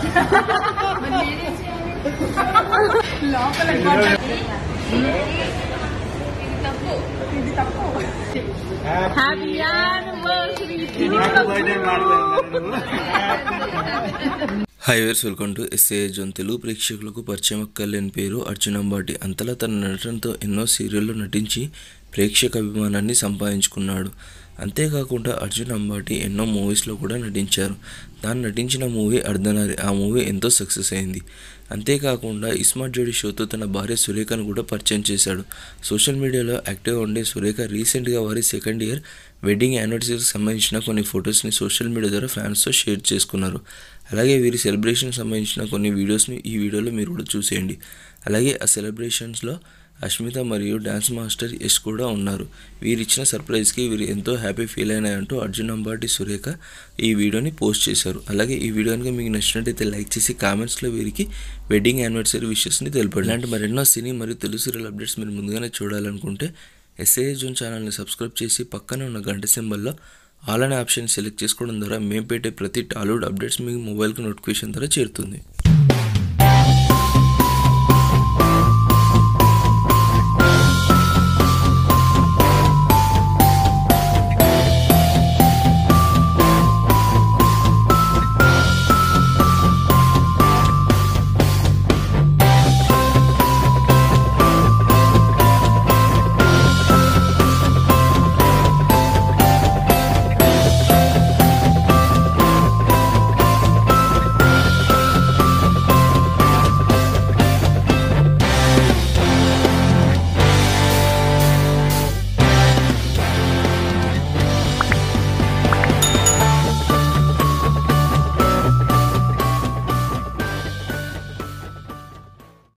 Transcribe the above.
మరి నేనేం చేయాలి? లోపల కొట్టాలి. ఇది తప్పు ఇది తప్పు happy anniversary hi wares welcome to S A zone Telugu ప్రేక్షకులకు పరిచయం అక్కర్లేని పేరు అర్జున్ అంబాటి అంతలా తన నటనతో ఎన్నో సీరియల్లో నటించి ప్రేక్షక అభిమానాన్ని సంపాదించుకున్నాడు అంతేకాకుండా అర్జున్ అంబాటి ఎన్నో మూవీస్లో కూడా నటించారు తాను నటించిన మూవీ అర్ధనారి ఆ మూవీ ఎంతో సక్సెస్ అయింది అంతేకాకుండా ఇస్మార్ట్ జోడి షోతో తన భార్య సురేఖను కూడా పరిచయం చేశాడు సోషల్ మీడియాలో యాక్టివ్గా ఉండే సురేఖ రీసెంట్గా వారి సెకండ్ ఇయర్ వెడ్డింగ్ యానివర్సరీకి సంబంధించిన కొన్ని ఫొటోస్ని సోషల్ మీడియా ద్వారా ఫ్యాన్స్తో షేర్ చేసుకున్నారు అలాగే వీరి సెలబ్రేషన్ సంబంధించిన కొన్ని వీడియోస్ని ఈ వీడియోలో మీరు కూడా చూసేయండి అలాగే ఆ సెలబ్రేషన్స్లో అష్మిత మరియు డ్యాన్స్ మాస్టర్ యశ్ కూడా ఉన్నారు వీరిచ్చిన సర్ప్రైజ్కి వీరు ఎంతో హ్యాపీ ఫీల్ అయినాయంటూ అర్జున్ అంబాటి సురేఖ ఈ వీడియోని పోస్ట్ చేశారు అలాగే ఈ వీడియో కనుక మీకు నచ్చినట్టయితే లైక్ చేసి కామెంట్స్లో వీరికి వెడ్డింగ్ యానివర్సరీ విషెస్ని తెలిపండి ఇలాంటి మరెన్నో సినీ మరియు తెలుగు సీరియల్ అప్డేట్స్ మీరు ముందుగానే చూడాలనుకుంటే ఎస్ఏ జోన్ ఛానల్ని సబ్స్క్రైబ్ చేసి పక్కనే ఉన్న గంట సింబల్లో ఆల్ అనే ఆప్షన్ సెలెక్ట్ చేసుకోవడం ద్వారా మేము పెట్టే ప్రతి టాలీవుడ్ అప్డేట్స్ మీ మొబైల్కి నోటిఫికేషన్ ద్వారా చేరుతుంది